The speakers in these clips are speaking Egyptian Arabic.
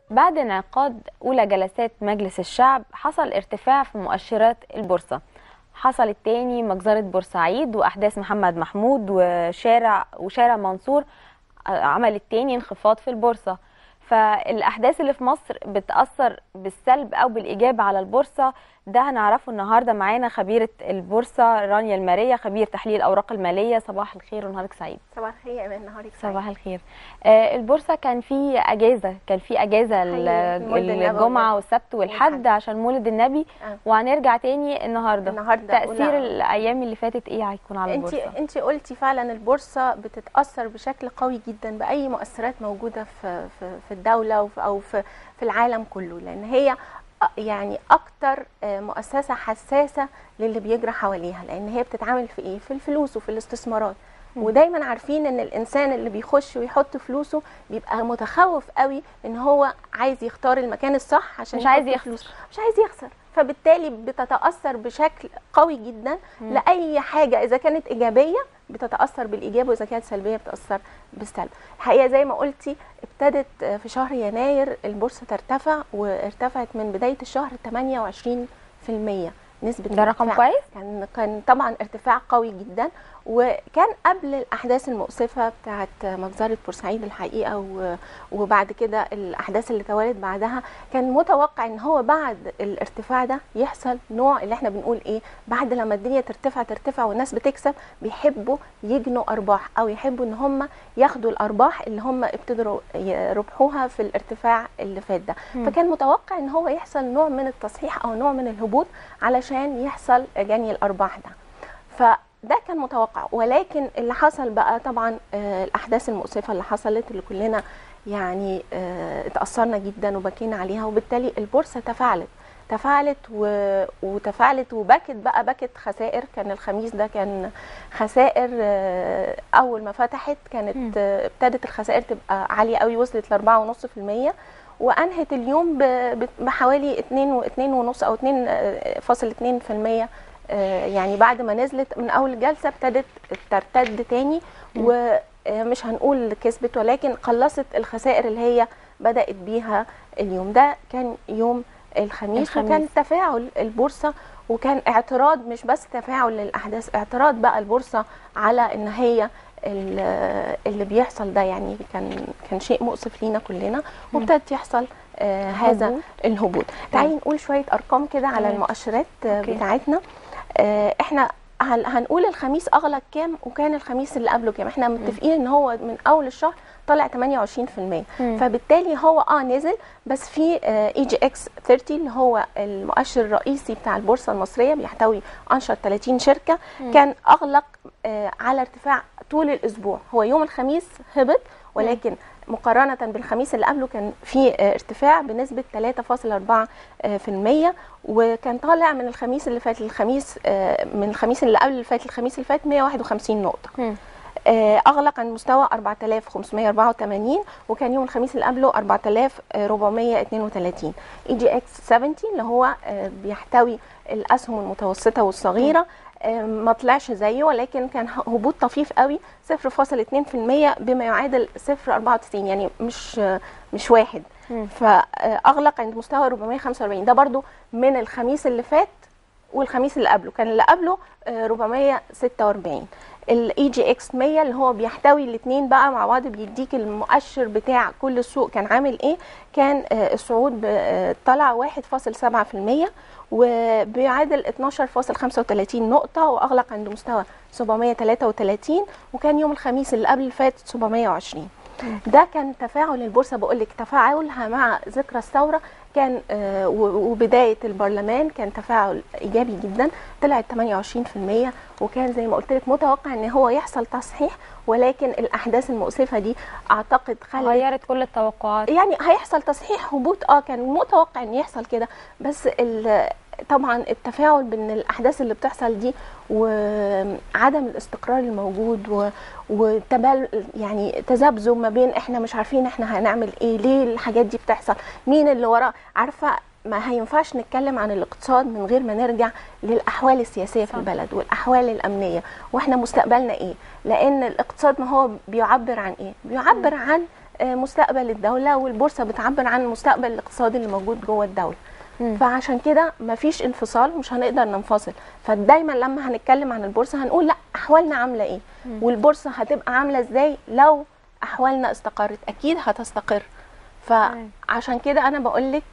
بعد انعقاد أولى جلسات مجلس الشعب حصل ارتفاع في مؤشرات البورصة حصل التاني مجزرة بورسعيد وأحداث محمد محمود وشارع وشارع منصور عمل التاني انخفاض في البورصة فالأحداث اللي في مصر بتأثر بالسلب أو بالإيجاب على البورصة ده هنعرفه النهارده معانا خبيرة البورصة رانيا المارية خبير تحليل الأوراق المالية صباح الخير ونهارك سعيد صباح الخير يا امان نهارك سعيد صباح الخير آه البورصة كان في أجازة كان في أجازة ال- مولد النبي الجمعة والحد. والسبت والحد والحد. عشان مولد النبي آه. وهنرجع تاني النهارده النهارده تأثير أولى- الأيام اللي فاتت إيه هيكون على انت البورصة؟ انت قلتي فعلا البورصه بتتاثر بشكل قوي جدا باي مؤثرات موجوده في في, في الدوله وفي- او في في العالم كله لان هي أ- يعني اكتر آه، مؤسسه حساسه للي بيجرى حواليها لان هي بتتعامل في ايه في الفلوس وفي الاستثمارات ودايما عارفين ان الانسان اللي بيخش ويحط فلوسه بيبقى متخوف قوي ان هو عايز يختار المكان الصح عشان مش عايز يحط يخسر. فلوسه مش عايز يخسر فبالتالي بتتاثر بشكل قوي جدا لاي حاجه اذا كانت ايجابيه بتتاثر بالايجاب واذا كانت سلبيه بتاثر بالسلب الحقيقه زي ما قلتي ابتدت في شهر يناير البورصه ترتفع وارتفعت من بدايه الشهر 28% نسبه ده رقم ارتفاع. كويس؟ كان كان طبعا ارتفاع قوي جدا وكان قبل الاحداث المؤسفه بتاعت مجزره بورسعيد الحقيقه و- وبعد كده الاحداث اللي توالت بعدها كان متوقع ان هو بعد الارتفاع ده يحصل نوع اللي احنا بنقول ايه بعد لما الدنيا ترتفع ترتفع والناس بتكسب بيحبوا يجنوا ارباح او يحبوا ان هم ياخدوا الارباح اللي هم ابتدوا يربحوها في الارتفاع اللي فات ده فكان متوقع ان هو يحصل نوع من التصحيح او نوع من الهبوط علشان يحصل جني الارباح ده فده كان متوقع ولكن اللي حصل بقى طبعا آه، الاحداث المؤسفه اللي حصلت اللي كلنا يعني آه، اتاثرنا جدا وبكينا عليها وبالتالي البورصه تفاعلت تفاعلت و... وتفاعلت وبكت بقى بكت خسائر كان الخميس ده كان خسائر آه، اول ما فتحت مم. كانت آه، ابتدت الخسائر تبقى عاليه قوي وصلت ل 4.5% وانهت اليوم ب- ب- بحوالي 2 و2.5 او 2.2% آه، يعني بعد ما نزلت من اول جلسه ابتدت ترتد تاني ومش هنقول كسبت ولكن قلصت الخسائر اللي هي بدات بيها اليوم ده كان يوم الخميس, الخميس. وكان تفاعل البورصه وكان اعتراض مش بس تفاعل للاحداث اعتراض بقى البورصه على ان هي ال- اللي بيحصل ده يعني كان كان شيء مؤسف لينا كلنا وابتدت يحصل آه هذا هبوط. الهبوط تعالي نقول شويه ارقام كده على تمام. المؤشرات آه، أوكي. بتاعتنا آه، احنا هن- هنقول الخميس اغلق كام وكان الخميس اللي قبله كام احنا متفقين ان هو من اول الشهر طلع 28% مم. فبالتالي هو اه نزل بس في اي جي اكس 30 اللي هو المؤشر الرئيسي بتاع البورصه المصريه بيحتوي انشر 30 شركه كان اغلق آه، على ارتفاع طول الاسبوع هو يوم الخميس هبط ولكن مقارنة بالخميس اللي قبله كان في آه، ارتفاع بنسبة 3.4% وكان طالع من الخميس اللي فات للخميس آه، من الخميس اللي قبل اللي فات للخميس اللي فات 151 نقطة مم. آه، اغلق عن مستوى 4584 وكان يوم الخميس اللي قبله 4432 اي جي اكس 70 اللي هو آه، بيحتوي الاسهم المتوسطه والصغيره آه، ما طلعش زيه ولكن كان هبوط طفيف قوي 0.2% بما يعادل 0.94 يعني مش آه، مش واحد مم. فاغلق عند مستوى 445 ده برضو من الخميس اللي فات والخميس اللي قبله كان اللي قبله آه، 446 الاي جي اكس 100 اللي هو بيحتوي الاثنين بقى مع بعض بيديك المؤشر بتاع كل السوق كان عامل ايه كان آه، الصعود ب- آه، طلع 1.7% وبيعادل 12.35 نقطة وأغلق عند مستوى 733 وكان يوم الخميس اللي قبل اللي فات 720 ده كان تفاعل البورصه بقول لك تفاعلها مع ذكرى الثوره كان آه، و- وبدايه البرلمان كان تفاعل ايجابي جدا طلعت 28% وكان زي ما قلت لك متوقع ان هو يحصل تصحيح ولكن الاحداث المؤسفه دي اعتقد خلت غيرت كل التوقعات يعني هيحصل تصحيح هبوط اه كان متوقع ان يحصل كده بس ال- طبعا التفاعل بين الاحداث اللي بتحصل دي وعدم الاستقرار الموجود و- وتبال يعني تذبذب ما بين احنا مش عارفين احنا هنعمل ايه ليه الحاجات دي بتحصل مين اللي وراه عارفه ما هينفعش نتكلم عن الاقتصاد من غير ما نرجع للاحوال السياسيه في صح. البلد والاحوال الامنيه واحنا مستقبلنا ايه لان الاقتصاد ما هو بيعبر عن ايه بيعبر عن آه، مستقبل الدوله والبورصه بتعبر عن المستقبل الاقتصادي اللي موجود جوه الدوله مم. فعشان كده مفيش انفصال مش هنقدر ننفصل فدايما لما هنتكلم عن البورصه هنقول لا احوالنا عامله ايه مم. والبورصه هتبقى عامله ازاي لو احوالنا استقرت اكيد هتستقر تمام. فعشان كده انا بقول لك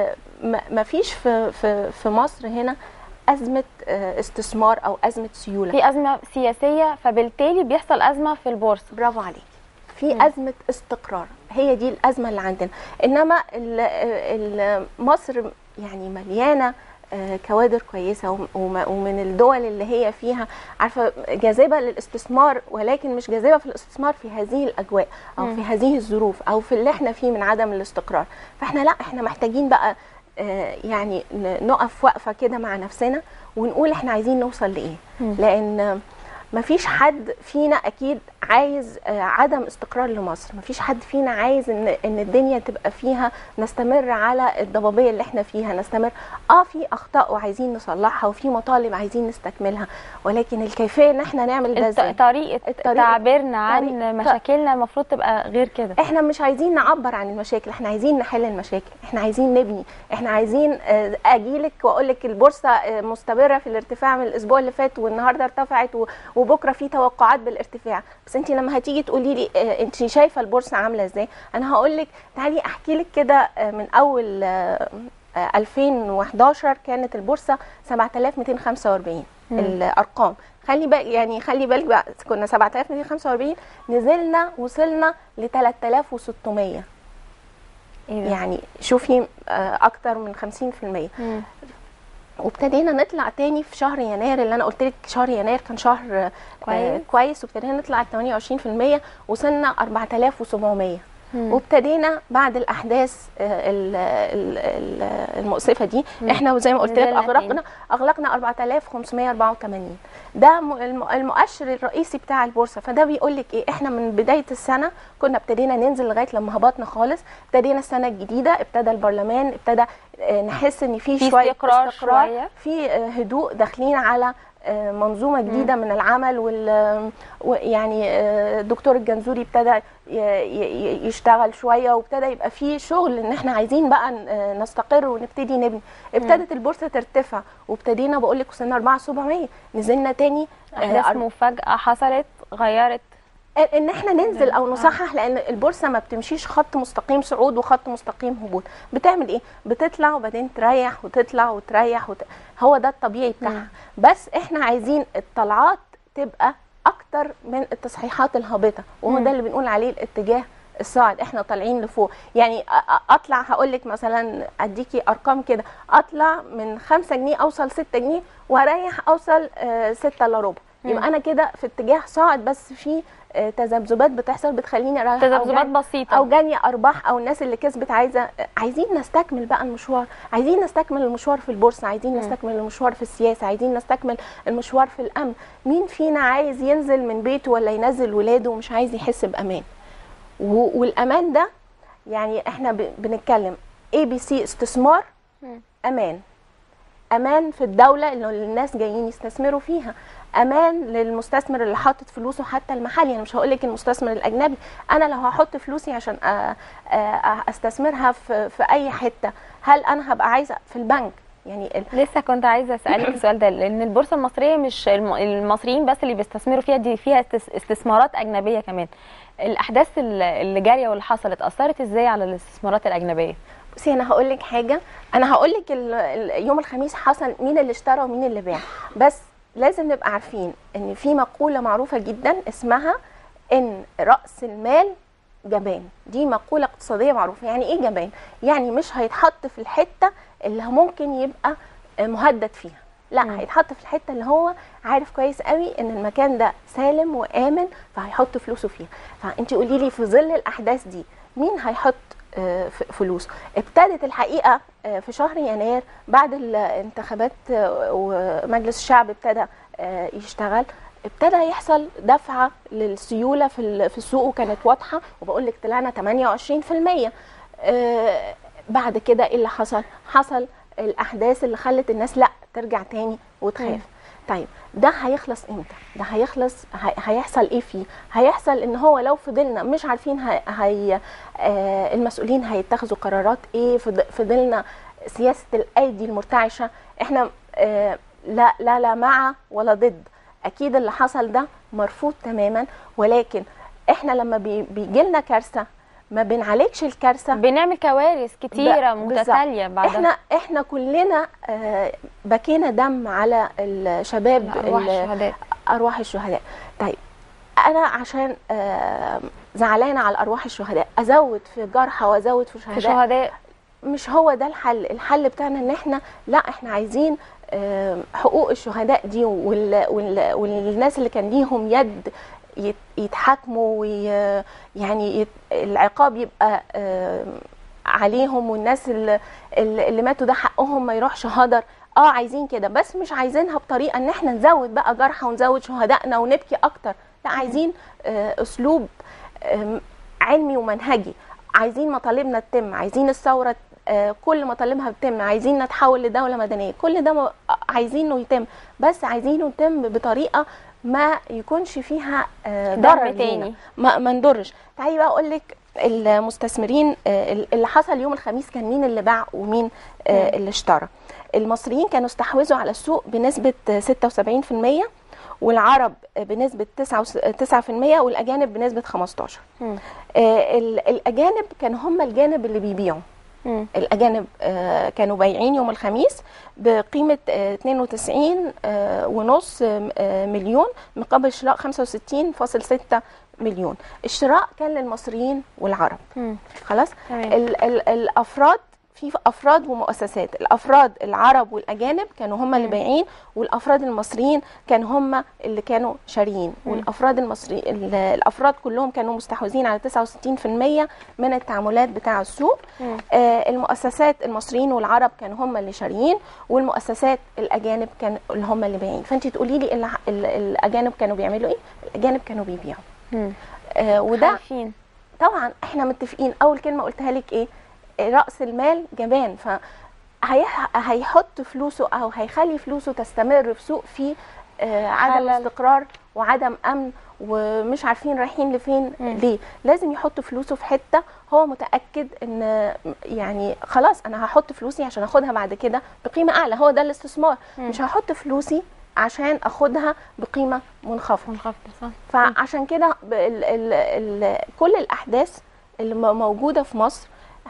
مفيش في في في مصر هنا ازمه آه، استثمار او ازمه سيوله في ازمه سياسيه فبالتالي بيحصل ازمه في البورصه برافو عليك في مم. ازمه استقرار هي دي الازمه اللي عندنا انما ال- ال- مصر يعني مليانه آه، كوادر كويسه وم- وم- ومن الدول اللي هي فيها عارفه جاذبه للاستثمار ولكن مش جاذبه في الاستثمار في هذه الاجواء او مم. في هذه الظروف او في اللي احنا فيه من عدم الاستقرار فاحنا لا احنا محتاجين بقى آه، يعني ن- نقف وقفه كده مع نفسنا ونقول احنا عايزين نوصل لايه مم. لان مفيش حد فينا اكيد عايز آه، عدم استقرار لمصر مفيش حد فينا عايز ان ان الدنيا تبقى فيها نستمر على الضبابيه اللي احنا فيها نستمر اه في اخطاء وعايزين نصلحها وفي مطالب عايزين نستكملها ولكن الكيفيه ان احنا نعمل ده الط- ازاي طريقه الطريقة- تعبيرنا عن طريقة- مشاكلنا المفروض تبقى غير كده احنا مش عايزين نعبر عن المشاكل احنا عايزين نحل المشاكل احنا عايزين نبني احنا عايزين آه، اجيلك واقول لك البورصه آه، مستمره في الارتفاع من الاسبوع اللي فات والنهارده ارتفعت و- وبكره في توقعات بالارتفاع بس انت لما هتيجي تقولي لي آه، انت شايفه البورصه عامله ازاي انا هقول لك تعالي احكي لك كده آه، من اول آه، آه، 2011 كانت البورصه 7245 مم. الارقام خلي بالك يعني خلي بالك بقى كنا 7245 نزلنا وصلنا ل 3600 ايه ده؟ يعني شوفي آه، اكتر من 50% مم. وابتدينا نطلع تاني في شهر يناير اللي انا قلت لك شهر يناير كان شهر آه، كويس. كويس وابتدينا نطلع 28% وصلنا 4700 مم. وابتدينا بعد الاحداث آه، ال- ال- ال- المؤسفه دي مم. احنا زي ما قلت لك نزلنا اغلقنا اغلقنا 4584 ده م- الم- المؤشر الرئيسي بتاع البورصه فده بيقول لك ايه احنا من بدايه السنه كنا ابتدينا ننزل لغايه لما هبطنا خالص ابتدينا السنه الجديده ابتدى البرلمان ابتدى آه، نحس ان في في شويه استقرار شوية. في آه، هدوء داخلين على آه، منظومه جديده من العمل وال يعني الدكتور الجنزوري ابتدى ي- ي- يشتغل شويه وابتدى يبقى في شغل ان احنا عايزين بقى ن- آه، نستقر ونبتدي نبني ابتدت البورصه ترتفع وابتدينا بقول لك وصلنا 4700 نزلنا تاني آه، احداث مفاجاه حصلت غيرت ان احنا ننزل او نصحح لان البورصه ما بتمشيش خط مستقيم صعود وخط مستقيم هبوط بتعمل ايه بتطلع وبعدين تريح وتطلع وتريح وت... هو ده الطبيعي بتاعها بس احنا عايزين الطلعات تبقى اكتر من التصحيحات الهابطه وهو مم. ده اللي بنقول عليه الاتجاه الصاعد احنا طالعين لفوق يعني أ- أ- اطلع هقول لك مثلا اديكي ارقام كده اطلع من 5 جنيه اوصل 6 جنيه واريح اوصل 6 الا ربع مم. يبقى انا كده في اتجاه صاعد بس في آه، تذبذبات بتحصل بتخليني اريح أو تذبذبات جاني- بسيطه او جاني ارباح او الناس اللي كسبت عايزه عايزين نستكمل بقى المشوار عايزين نستكمل المشوار في البورصه عايزين مم. نستكمل المشوار في السياسه عايزين نستكمل المشوار في الامن مين فينا عايز ينزل من بيته ولا ينزل ولاده ومش عايز يحس بامان و- والامان ده يعني احنا ب- بنتكلم اي بي سي استثمار مم. امان امان في الدوله اللي الناس جايين يستثمروا فيها امان للمستثمر اللي حاطط فلوسه حتى المحلي انا مش هقول لك المستثمر الاجنبي انا لو هحط فلوسي عشان أ- أ- استثمرها في في اي حته هل انا هبقى عايزه في البنك يعني ال- لسه كنت عايزه اسالك السؤال ده لان البورصه المصريه مش الم- المصريين بس اللي بيستثمروا فيها دي فيها استس- استثمارات اجنبيه كمان الاحداث ال- اللي جاريه واللي حصلت اثرت ازاي على الاستثمارات الاجنبيه بصي انا هقول لك حاجه انا هقول لك يوم الخميس حصل مين اللي اشترى ومين اللي باع بس لازم نبقى عارفين ان في مقوله معروفه جدا اسمها ان راس المال جبان دي مقوله اقتصاديه معروفه يعني ايه جبان يعني مش هيتحط في الحته اللي ممكن يبقى مهدد فيها لا مم. هيتحط في الحته اللي هو عارف كويس قوي ان المكان ده سالم وامن فهيحط فلوسه فيها فانت قولي لي في ظل الاحداث دي مين هيحط آه، ف- فلوس ابتدت الحقيقه آه، في شهر يناير بعد الانتخابات آه، ومجلس الشعب ابتدى آه، يشتغل ابتدى يحصل دفعه للسيوله في ال- في السوق وكانت واضحه وبقول لك طلعنا 28% آه، بعد كده ايه اللي حصل؟ حصل الاحداث اللي خلت الناس لا ترجع تاني مم. وتخاف طيب ده هيخلص امتى ده هيخلص هي- هيحصل ايه فيه هيحصل ان هو لو فضلنا مش عارفين هي, هي آه المسؤولين هيتخذوا قرارات ايه فض- فضلنا سياسه الايدي المرتعشه احنا آه لا لا لا مع ولا ضد اكيد اللي حصل ده مرفوض تماما ولكن احنا لما بي بيجي لنا كارثه ما بنعالجش الكارثه بنعمل كوارث كتيره ب- بالظبط. متتاليه بعدها احنا احنا كلنا آه، بكينا دم على الشباب ارواح ال- الشهداء ارواح الشهداء طيب انا عشان آه، زعلانه على ارواح الشهداء ازود في جرحى وازود في في شهداء شهداء مش هو ده الحل الحل بتاعنا ان احنا لا احنا عايزين آه، حقوق الشهداء دي وال وال والناس اللي كان ليهم يد يت- يتحاكموا وي يعني يت العقاب يبقى آه، عليهم والناس اللي, اللي ماتوا ده حقهم ما يروحش هدر اه عايزين كده بس مش عايزينها بطريقه ان احنا نزود بقى جرحى ونزود شهدائنا ونبكي اكتر لا عايزين آه، اسلوب آم، علمي ومنهجي عايزين مطالبنا تتم عايزين الثوره آه، كل مطالبها بتتم عايزين نتحول لدوله مدنيه كل ده م- عايزينه يتم بس عايزينه يتم بطريقه ما يكونش فيها آه، دم ضرر لينا. تاني. ما ما نضرش تعالي بقى اقول لك المستثمرين آه، اللي حصل يوم الخميس كان مين اللي باع ومين آه، اللي اشترى المصريين كانوا استحوذوا على السوق بنسبه آه، 76% والعرب بنسبه 9% والاجانب بنسبه 15 مم. آه، ال- الاجانب كانوا هم الجانب اللي بيبيعوا مم. الاجانب آه، كانوا بايعين يوم الخميس بقيمه آه، 92 آه، ونص آه، مليون مقابل شراء 65.6 مليون الشراء كان للمصريين والعرب مم. خلاص تمام. ال ال الافراد في افراد ومؤسسات الافراد العرب والاجانب كانوا هم اللي مم. بايعين والافراد المصريين كانوا هم اللي كانوا شاريين مم. والافراد المصري ال- الافراد كلهم كانوا مستحوذين على 69% من التعاملات بتاع السوق مم. آه، المؤسسات المصريين والعرب كانوا هم اللي شاريين والمؤسسات الاجانب كانوا اللي هم اللي بايعين فانت تقولي لي ال- ال- الاجانب كانوا بيعملوا ايه الاجانب كانوا بيبيعوا مم. آه، وده خايفين طبعا احنا متفقين اول كلمه قلتها لك ايه راس المال جبان ف هيح- هيحط فلوسه او هيخلي فلوسه تستمر في سوق فيه آه، عدم حلال. استقرار وعدم امن ومش عارفين رايحين لفين مم. ليه لازم يحط فلوسه في حته هو متاكد ان يعني خلاص انا هحط فلوسي عشان اخدها بعد كده بقيمه اعلى هو ده الاستثمار مم. مش هحط فلوسي عشان اخدها بقيمه منخفضه منخفض صح فعشان كده ب- ال ال ال كل الاحداث اللي م- موجوده في مصر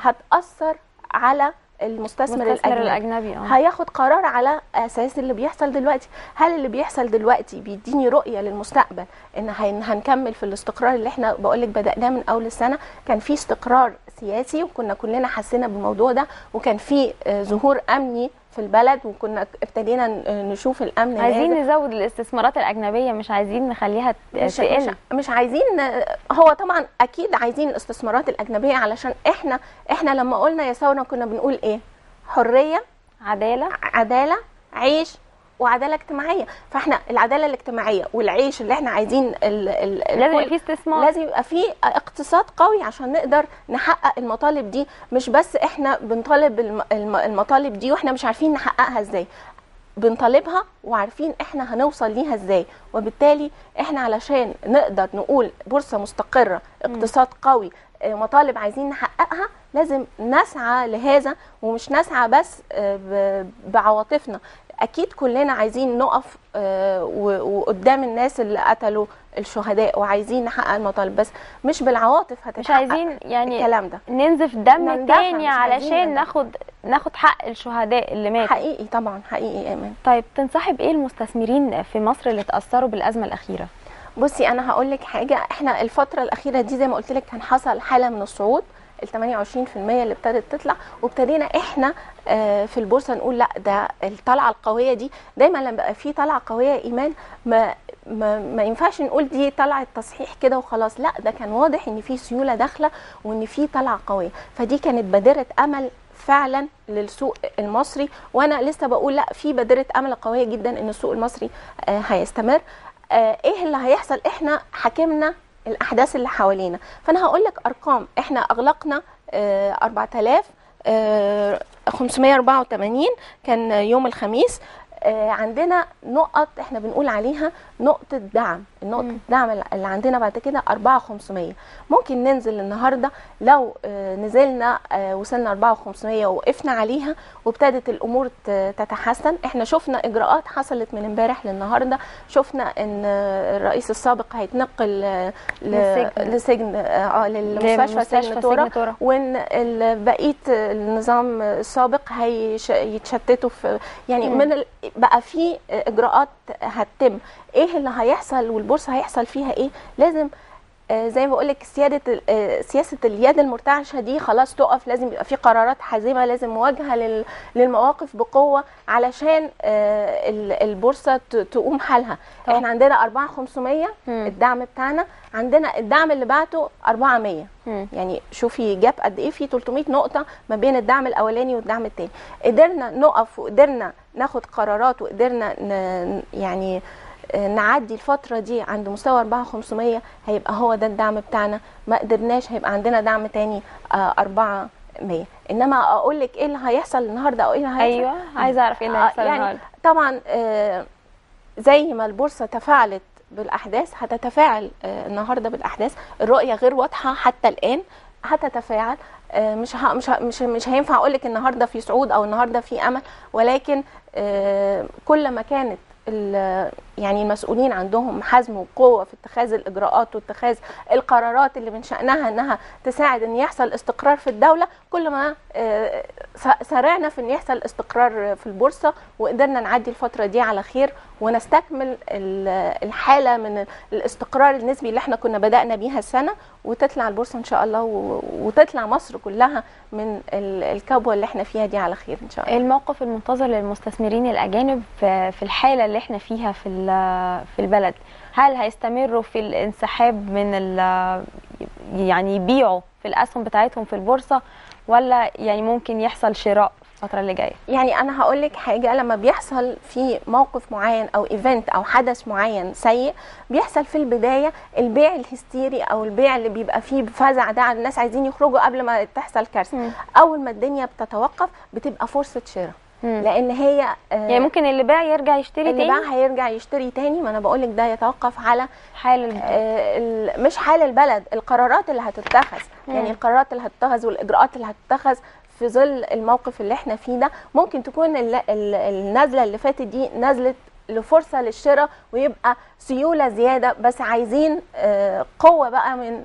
هتاثر على المستثمر المستثمر الاجنبي الاجنبي اه هياخد قرار على اساس اللي بيحصل دلوقتي هل اللي بيحصل دلوقتي بيديني رؤيه للمستقبل ان هن- هنكمل في الاستقرار اللي احنا بقولك بدأناه من اول السنه كان في استقرار سياسي وكنا كلنا حسينا بالموضوع ده وكان في آه، ظهور امني في البلد وكنا ابتدينا ن- نشوف الامن عايزين نازل. نزود الاستثمارات الاجنبيه مش عايزين نخليها ت- مش, تقل مش, مش عايزين هو طبعا اكيد عايزين الاستثمارات الاجنبيه علشان احنا احنا لما قلنا يا ثوره كنا بنقول ايه حريه عداله عداله عيش وعداله اجتماعيه فاحنا العداله الاجتماعيه والعيش اللي احنا عايزين ال ال لازم يبقى الكل- في استثمار لازم يبقى في اقتصاد قوي عشان نقدر نحقق المطالب دي مش بس احنا بنطالب الم- الم- المطالب دي واحنا مش عارفين نحققها ازاي بنطالبها وعارفين احنا هنوصل ليها ازاي وبالتالي احنا علشان نقدر نقول بورصة مستقرة اقتصاد قوي آه، مطالب عايزين نحققها لازم نسعى لهذا ومش نسعى بس آه، ب- بعواطفنا اكيد كلنا عايزين نقف آه، و- وقدام الناس اللي قتلوا الشهداء وعايزين نحقق المطالب بس مش بالعواطف هتتحقق مش عايزين يعني الكلام ده ننزف دم نندفع، تاني مش عايزين علشان نندفع. ناخد ناخد حق الشهداء اللي ماتوا حقيقي طبعا حقيقي ايمان طيب تنصحي بايه المستثمرين في مصر اللي تاثروا بالازمه الاخيره بصي انا هقول لك حاجه احنا الفتره الاخيره دي زي ما قلت لك كان حصل حاله من الصعود ال 28% اللي ابتدت تطلع وابتدينا احنا آه، في البورصه نقول لا ده الطلعه القويه دي دايما لما بقى في طلعه قويه ايمان ما ما, ما ينفعش نقول دي طلعه تصحيح كده وخلاص لا ده كان واضح ان في سيوله داخله وان في طلعه قويه فدي كانت بادره امل فعلا للسوق المصري وانا لسه بقول لا في بادره امل قويه جدا ان السوق المصري آه، هيستمر آه، ايه اللي هيحصل احنا حكمنا الاحداث اللي حوالينا فانا هقول لك ارقام احنا اغلقنا آه، 4000 آه، 584 كان يوم الخميس آه، عندنا نقط احنا بنقول عليها نقطة دعم النقطة مم. الدعم اللي عندنا بعد كده 4500 ممكن ننزل النهاردة لو آه، نزلنا آه، وصلنا 4500 ووقفنا عليها وابتدت الامور ت- تتحسن احنا شفنا اجراءات حصلت من امبارح للنهارده شفنا ان آه، الرئيس السابق هيتنقل آه، ل- للسجن. لسجن اه للمستشفى لمستشفى سجن تورا سجن تورا. وان ال- بقيه النظام السابق هيتشتتوا في يعني مم. من ال... بقى في اجراءات هتتم ايه اللي هيحصل والبورصه هيحصل فيها ايه لازم آه، زي ما بقول لك سياده ال- آه، سياسه اليد المرتعشه دي خلاص تقف لازم يبقى في قرارات حازمه لازم مواجهه لل- للمواقف بقوه علشان آه، ال- البورصه ت- تقوم حالها طب. احنا عندنا 4500 مم. الدعم بتاعنا عندنا الدعم اللي بعته 400 مم. يعني شوفي جاب قد ايه في 300 نقطه ما بين الدعم الاولاني والدعم الثاني قدرنا نقف وقدرنا ناخد قرارات وقدرنا ن... يعني آه، نعدي الفترة دي عند مستوى 4500 هيبقى هو ده الدعم بتاعنا ما قدرناش هيبقى عندنا دعم تاني آه، 400 انما اقول لك ايه اللي هيحصل النهارده او ايه اللي هيحصل ايوه عايزه اعرف ايه اللي آه، هيحصل يعني النهارده طبعا آه، زي ما البورصه تفاعلت بالاحداث هتتفاعل آه، النهارده بالاحداث الرؤيه غير واضحه حتى الان هتتفاعل آه، مش ه- مش ه- مش مش هينفع اقول لك النهارده في صعود او النهارده في امل ولكن آه، كل ما كانت ال- يعني المسؤولين عندهم حزم وقوه في اتخاذ الاجراءات واتخاذ القرارات اللي من شانها انها تساعد ان يحصل استقرار في الدوله كل ما آه، س- سارعنا في ان يحصل استقرار في البورصه وقدرنا نعدي الفتره دي على خير ونستكمل ال- الحاله من الاستقرار النسبي اللي احنا كنا بدانا بيها السنه وتطلع البورصه ان شاء الله و- وتطلع مصر كلها من ال- الكبوه اللي احنا فيها دي على خير ان شاء الله ايه الموقف المنتظر للمستثمرين الاجانب في في الحاله اللي احنا فيها في ال- في البلد هل هيستمروا في الانسحاب من ال- يعني يبيعوا في الاسهم بتاعتهم في البورصه ولا يعني ممكن يحصل شراء في الفتره اللي جايه يعني انا هقول لك حاجه لما بيحصل في موقف معين او ايفنت او حدث معين سيء بيحصل في البدايه البيع الهستيري او البيع اللي بيبقى فيه بفزع ده على الناس عايزين يخرجوا قبل ما تحصل كارثه مم. اول ما الدنيا بتتوقف بتبقى فرصه شراء مم. لان هي آه، يعني ممكن اللي باع يرجع يشتري اللي تاني باع هيرجع يشتري تاني ما انا بقول لك ده يتوقف على حال ال- آه، ال- مش حال البلد القرارات اللي هتتخذ يعني مم. القرارات اللي هتتخذ والاجراءات اللي هتتخذ في ظل الموقف اللي احنا فيه ده ممكن تكون ال- ال- النزله اللي فاتت دي نزله لفرصه للشراء ويبقى سيوله زياده بس عايزين آه، قوه بقى من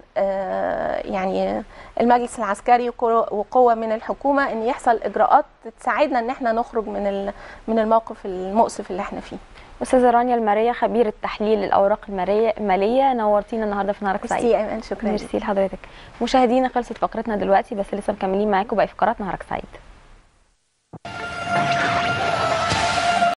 آه، يعني المجلس العسكري وقو- وقوه من الحكومه ان يحصل اجراءات تساعدنا ان احنا نخرج من ال- من الموقف المؤسف اللي احنا فيه استاذه رانيا الماريه خبيره تحليل الاوراق الماليه الماليه نورتينا النهارده في نهارك سعيد ميرسي يا ايمان شكرا ميرسي لحضرتك مشاهدينا خلصت فقرتنا دلوقتي بس لسه مكملين معاكم باقي فقرات نهارك سعيد